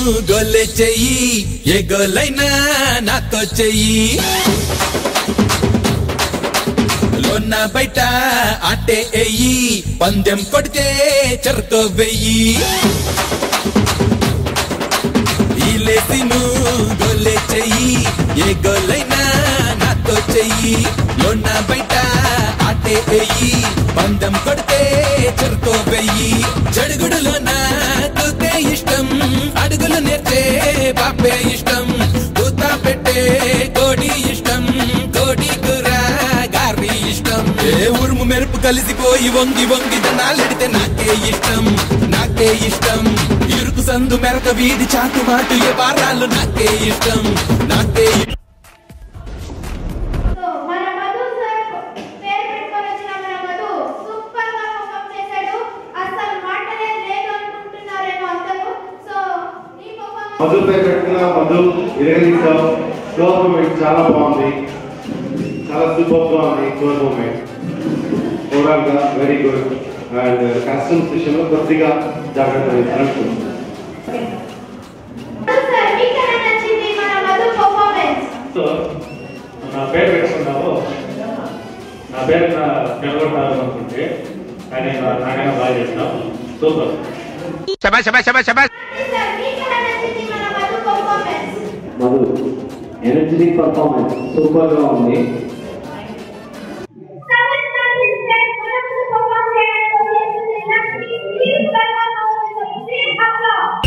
గొల్లె చెయ్యి ఏ గొల్లైనా నాతో చెయ్యి లోన్న బయట ఆటే ఎయ్యి పందెం కొడితే చెరతో వెయ్యి ఈలేసిను గొల్లె చెయ్యి ఏ గొల్లైనా నాతో చెయ్యి లోన్న బయట ఆటే ఎయ్యి పందెం కొడితే చెరతో వెయ్యి జడుగుడులోన తూతే ఇష్టం అడుగులు నేర్చే బాపే ఇష్టం తూత పెట్టే కోడి ఇష్టం కోడి కూర గారి ఇష్టం ఏ ఉరుము మెరుపు కలిసిపోయి వంగి వంగి జనాలెడితే నాకే ఇష్టం నాకే ఇష్టం ఇరుకు సందు మెరక వీధి చాటు మాటు ఏ వారాలు నాకే ఇష్టం నాకే ఇష్టం సో మన మధు సార్ పేరు పెట్టుకొని వచ్చిన మన మధు సూపర్ గా పర్ఫామ్ చేశాడు అసలు మాటలే లేదు అనుకుంటున్నారేమో అందరూ సో నీ పర్ఫార్మెన్స్ మధు పేరు పెట్టుకున్న మధు ఇరగదీసావు స్కోర్ మూమెంట్ చాలా బాగుంది చాలా సూపర్ గా ఉంది స్కోర్ మూమెంట్ ఓవరాల్ గా వెరీ గుడ్ అండ్ కస్టమ్స్ విషయంలో కొద్దిగా జాగ్రత్త వహించాలని మధు సార్ మీకు ఎలా నచ్చింది మన మధు పర్ఫార్మెన్స్ సో నా పేరు పెట్టుకున్నావు నా పేరు నా నిలబడతారు అనుకుంటే కానీ నా- నాకైనా బాగా చేసినావు సూపర్ మధు సార్ మీకు ఎలా నచ్చింది మన Madhu performance Madhu energetic performance super గా ఉంది సెవెన్ థర్టీ సెవెన్ మన మధు పర్ఫార్మ్ చేయడానికి వచ్చేసింది Lakshmi please welcome our with big applause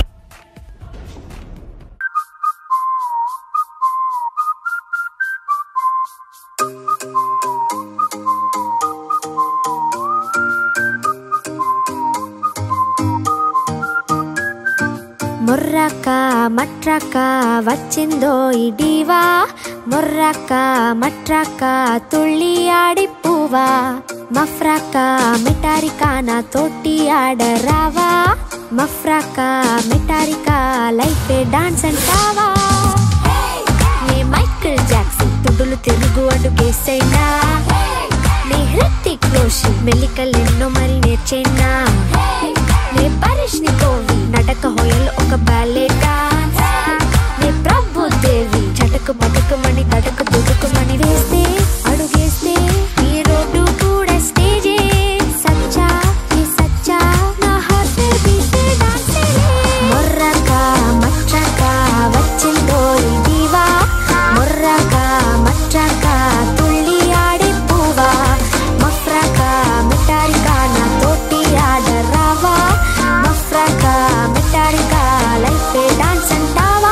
మొర్రక మట్రక వచ్చిందో ఇడివా మొర్రక మట్రక తుళ్ళి ఆడిప్పువా మఫ్రక మిటారిక నా తోటి ఆడరావా మఫ్రక మిటారిక లైఫ్ డాన్స్ అంటావా నే మైకిల్ జాక్సన్ తుడులు తిరుగు అడుగేసైనా నే హృతిక్ రోషన్ మెల్లికలెన్నో మరి నేర్చేనా నే పరిష్ ని కోవి నడక హోయల్ ఒక బ్యాలే డాన్స్ నే ప్రభు దేవి చటకు పటకుమని తడకు దుడుకుమని వేస్తే అడుగేస్తే ఈ రోడ్డు కూడా స్టేజే సచ్చా ఈ సచ్చా నా హార్ట్ బీట్ డాన్స్ మొర్రక మచ్చక వచ్చిందో ఇదివా మొర్రక మచ్చక తుళ్ళి ఆడిప్పువా మఫ్రక మిటారిక నా తోటి ఆడరావా మఫ్రక మిటారిక లైఫ్ డాన్స్ అంటావా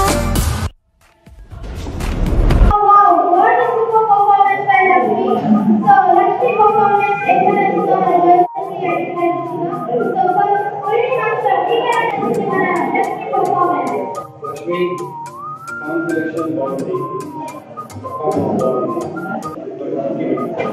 Wow, what a super performance by Lakshmi. So, Lakshmi performance excellence తో మన Lakshmi excellence తో. So, first, Puri master, మీకు ఎలా నచ్చింది మన Lakshmi performance? Lakshmi song selection బాగుంది పర్ఫార్మెన్స్ బాగుంది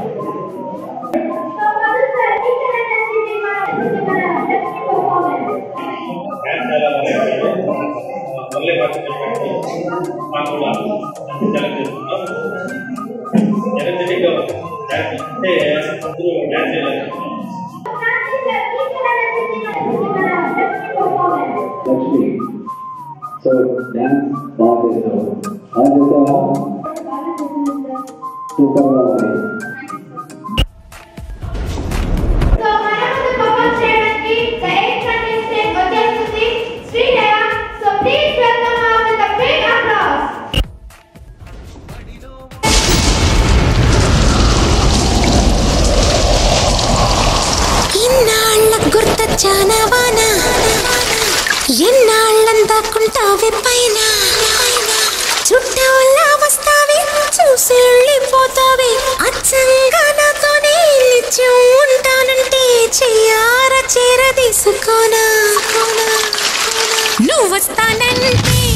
So, Madhu sir, మీకు ఎలా నచ్చింది మన నచ్చింది మన Lakshmi performance? డ్యాన్స్ చాలా బాగా చేయాలి. మళ్ళీ పార్టిసిపేట్ పెట్టి మాకు కూడా సెలెక్ట్ చేసుకున్నాం ఎనర్జెటిక్గా డ్యాన్స్ అంటే అందరూ డ్యాన్స్ చేయాలి Nandi sir, మీకు ఎలా నచ్చింది మన నచ్చింది మన Lakshmi performance? Lakshmi so dance బాగా చేసావు బాగా చేసావా సూపర్ గా ఉంది సో మన ముందు పర్ఫామ్ చేయడానికి the eighth contestant వచ్చేస్తుంది శ్రీలయ. So, please welcome her with a big applause. ఇన్నాళ్ళ గుర్తొచ్చానవానా ఎన్నాళ్ళందాకుంటావి పైన చుట్టూలా వస్తావి చూసి వెళ్ళిపోతావి అచ్చంగా నాతోనే నిత్యం ఉంటానంటే చెయ్యార చేర తీసుకోనా నువ్వు వస్తానంటే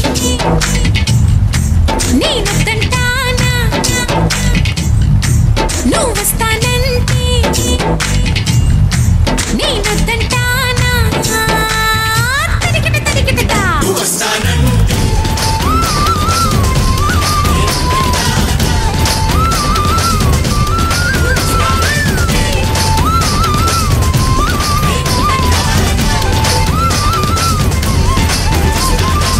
నేనొద్దంటానా నువ్వు వస్తానంటే నేనొద్దంటానా తడికిట తడికిటగా So,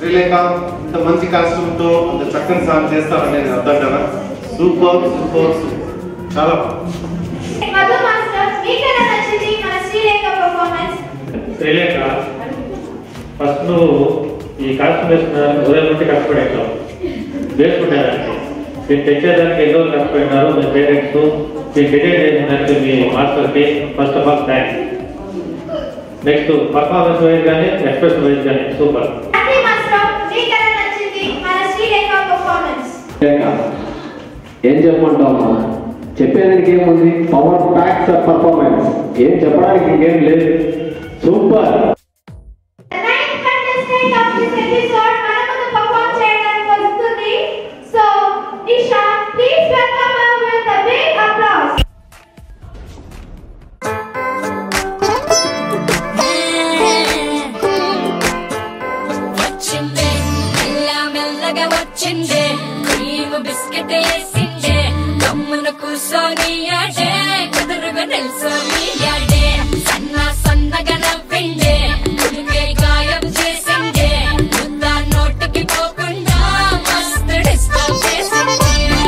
శ్రీలేఖ ఇంత మంచి కాస్ట్యూమ్ తో ఇంత చక్కని సాంగ్ చేస్తారని నేను అర్థం కదా సూపర్ సూపర్ సూపర్ చాలా బాగుంది మధు మాస్టర్ మీకు ఎలా నచ్చింది మన శ్రీలేఖ పర్ఫార్మెన్స్ శ్రీలేఖ ఫస్ట్ నువ్వు ఈ కాస్ట్యూమ్ వేసుకున్న ఉదయం నుండి కష్టపడేస్తావు వేసుకుంటానంటే దీన్ని తెచ్చేదానికి ఎన్నో రోజులు కష్టపడినారు మీ పేరెంట్స్ మీ డిజైన్ చేసినందుకు మీ మాస్టర్కి first of all thanks next performance wise కానీ ఎక్స్ప్రెషన్ వైజ్ కానీ సూపర్ హ్యాపీ మాస్టర్ మీకు ఎలా నచ్చింది మన శ్రీలేఖ పర్ఫార్మెన్స్ లేక ఏం చెప్పమంటావు చెప్పేదానికి ఏముంది పవర్ ప్యాక్స్ పర్ఫార్మెన్స్ ఏం చెప్పడానికి ఇంకేం లేదు super The ninth contestant of this episode మన ముందు perform చేయడానికి వస్తుంది. So, Isha, please welcome her with a big applause. వచ్చిందే మెల్ల మెల్లగా వచ్చిందే క్రీమ్ బిస్కెట్ వేసిందే గమ్మున కూర్చొని ఆడే కుదురుగా నిల్చొని ఆడే సన్న సన్నగా నవ్విండే కుడికే గాయం చేసిందే ముద్ద నోటికి పోకుండా మస్తు డిస్టర్బ్ చేసిందే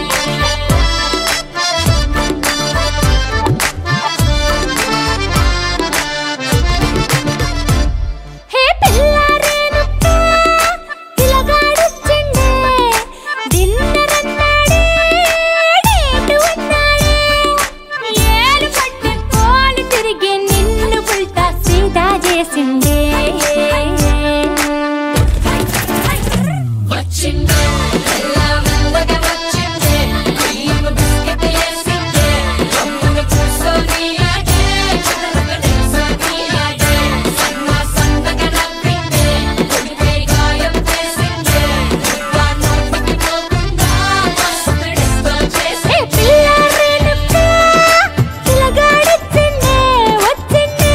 హే పిల్లారేనప్ప పిల్లగాడొచ్చిండే డిన్నర్ అన్నాడే డేటు అన్నాడే ఏలు పట్టుకోని తిరిగి నిన్ను పుల్టా సీదా చేసిండే వచ్చిండే మెల్ల మెల్లగా వచ్చిండే క్రీమ్ బిస్కెట్ వేసిండే గమ్మున కూర్చొని ఆడే చదరగా నిల్చొని ఆడే సన్న సన్నగా నవ్విండే కొడితే గాయం చేసిందే ముద్ద నోటికి పోకుండా మస్తు డిస్టర్బ్ చేసిందే పిల్లారేనప్ప పిల్లగాడొచ్చిండే వచ్చిండే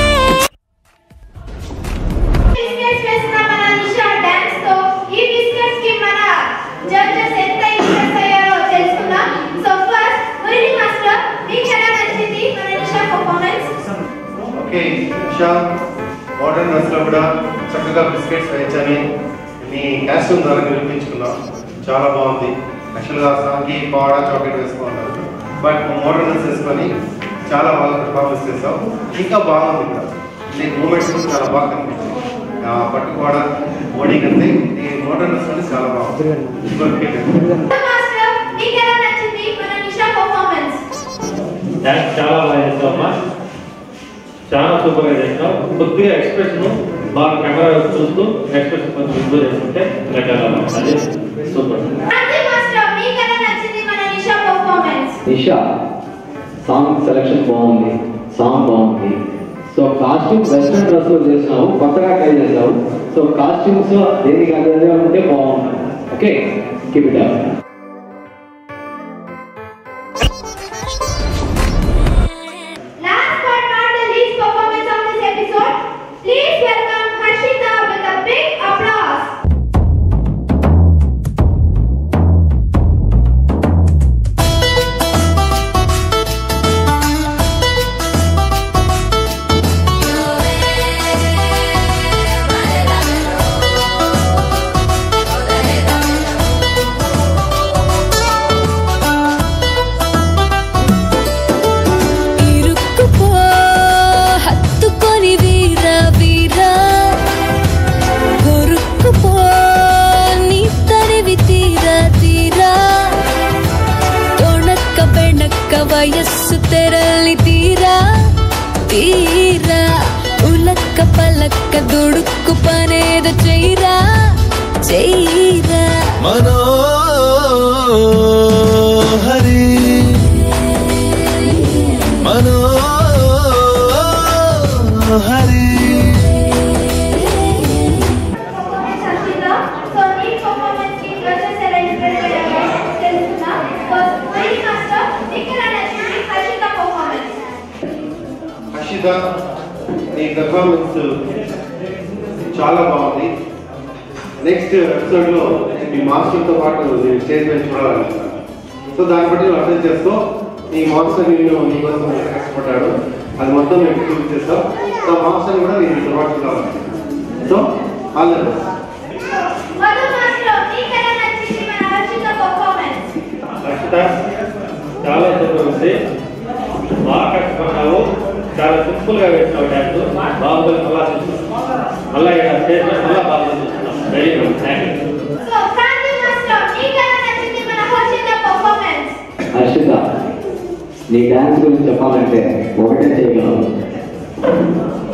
Biscuits వేసిన మన నిషా dance తో ఈ biscuits కి మన judges ఎంత impress అయ్యారో తెలుసుకుందాం. So first, మురళి master, మీకు ఎలా నచ్చింది మన Nisha performance? Okay Usha modern dress లో కూడా చక్కగా బిస్కెట్స్ వేయించని నీ కాస్ట్యూమ్ ద్వారా నిరూపించుకున్నాం చాలా బాగుంది యాక్చువల్గా సాంగ్కి పౌడా చాక్లెట్ వేసుకున్నాను బట్ మోడర్న్ డ్రెస్ వేసుకొని చాలా బాగా పర్ఫార్మెన్స్ చేస్తావు ఇంకా బాగుంది ఇంకా నీ మూమెంట్స్ కూడా చాలా బాగా కనిపించింది ఆ పట్టుకోవడం బాడీ కంటే ఈ మోడర్న్ డ్రెస్ అంటే చాలా బాగుంది మధు master, మీకు ఎలా నచ్చింది మన నిషా performance? థ్యాంక్స్ చాలా బాగా చేస్తావమ్మా చాలా సూపర్గా చేస్తావు కొద్దిగా ఎక్స్ప్రెషన్ బాగా కెమెరా చూస్తూ ఎక్స్ప్రెషన్ కొంచెం ఇంప్రూవ్ చేసుకుంటే రకాల అది సూపర్ Ranjit master, మీకు ఎలా నచ్చింది మన Nisha performance? Nisha song selection బాగుంది సాంగ్ బాగుంది సో కాస్ట్యూమ్ వెస్ట్రన్ డ్రెస్ లో చేసినావు కొత్తగా ట్రై చేసావు సో కాస్ట్యూమ్స్ దేనికి అదే ఉంటే బాగుంది okay keep it up Last but not the least performance of this episode, please welcome Harshita with a big applause. ఇరుక్కుపో హత్తుకొని వీర వీర కొరుక్కుపో నీ తరివి తీర తీరా తొణక్క బెణక్క వయస్సు తెరలి తీరా తీరా ఉలక్క పలక్క దుడుక్కు పనేదో చెయ్యరా చెయ్యరా మనోహరి మనోహరి Performance Harshita. So, నీ performance కి judges ఎలా impress అయ్యారో తెలుసుకుందాం. First, Murali master, మీకు ఎలా నచ్చింది హర్షిత performance? హర్షిత నీ పెర్ఫార్మెన్స్ చాలా బాగుంది నెక్స్ట్ ఎపిసోడ్ లో మీ మాస్టర్తో పాటు నేను స్టేజ్ మీద చూడాలనుకుంటున్నాను సో దాన్ని బట్టి నువ్వు అర్థం చేసుకో నీ మాస్టర్ నేను నీ కోసం ఎంత కష్టపడ్డాడు అది మొత్తం మేము చూపించేస్తాం సో మాస్టర్ కూడా నేను మీతో పాటు చూడాలనుకుంటున్నాను so all the best Madhu అంతా చాలా సూపర్ ఉంది బాగా కష్టపడ్డావు చాలా సింపుల్ గా వేసినావు డ్యాన్స్ బాగుంది మళ్ళా చూస్తున్నాం మళ్ళా ఇక్కడ స్టేజ్ మీద మళ్ళా బాగా చూస్తున్నాం very good thank you so Kranthi master నీకు ఎలా నచ్చింది మన హర్షిత పర్ఫార్మెన్స్ హర్షిత నీ డాన్స్ గురించి చెప్పాలంటే ఒకటే చేయగలను